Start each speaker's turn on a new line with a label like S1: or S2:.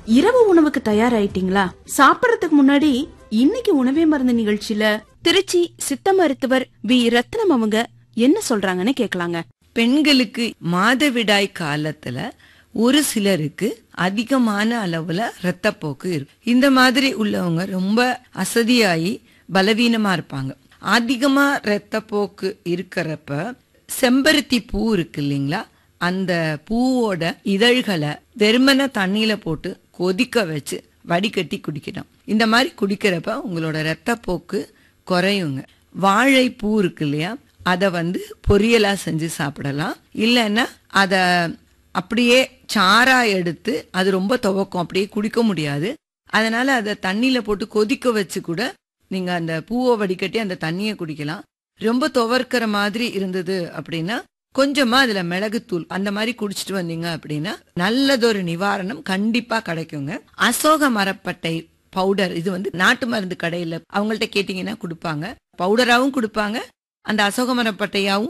S1: இரவு உணவுக்கு தயாராயிட்டீங்களா சாப்பிடறதுக்கு முன்னாடி இன்னைக்கு உணவே மருந்து நிகழ்ச்சியில திருச்சி சித்த மருத்துவர் வி ரத்னம் அவங்க என்ன சொல்றாங்கன்னு கேக்கலாங்க
S2: பெண்களுக்கு மாதவிடாய் காலத்துல ஒரு சிலருக்கு அதிகமான அளவுல இரத்தப்போக்கு இருக்கு இந்த மாதிரி உள்ளவங்க ரொம்ப அசதியாகி பலவீனமா இருப்பாங்க அதிகமா இரத்தப்போக்கு இருக்கிறப்ப செம்பருத்தி பூ இருக்கு இல்லைங்களா அந்த பூவோட இதழ்களை வெறுமன தண்ணியில போட்டு கொதிக்க வச்சு வடிகட்டி குடிக்கணும் இந்த மாதிரி குடிக்கிறப்ப உங்களோட இரத்தப்போக்கு குறையுங்க வாழைப்பூ இருக்கு இல்லையா அதை வந்து பொரியலா செஞ்சு சாப்பிடலாம் இல்லைன்னா அதை அப்படியே சாரா எடுத்து அது ரொம்ப துவக்கும் அப்படியே குடிக்க முடியாது அதனால அதை தண்ணியில போட்டு கொதிக்க வச்சு கூட நீங்க அந்த பூவை வடிகட்டி அந்த தண்ணியை குடிக்கலாம் ரொம்ப துவர்க்கிற மாதிரி இருந்தது அப்படின்னா கொஞ்சமா அதுல மிளகுத்தூள் அந்த மாதிரி குடிச்சிட்டு வந்தீங்க அப்படின்னா நல்லதொரு நிவாரணம் கண்டிப்பா கிடைக்குங்க அசோக மரப்பட்டை பவுடர் இது வந்து நாட்டு மருந்து கடையில அவங்கள்ட்ட கேட்டீங்கன்னா கொடுப்பாங்க பவுடராவும் கொடுப்பாங்க அந்த அசோக மரப்பட்டையாவும்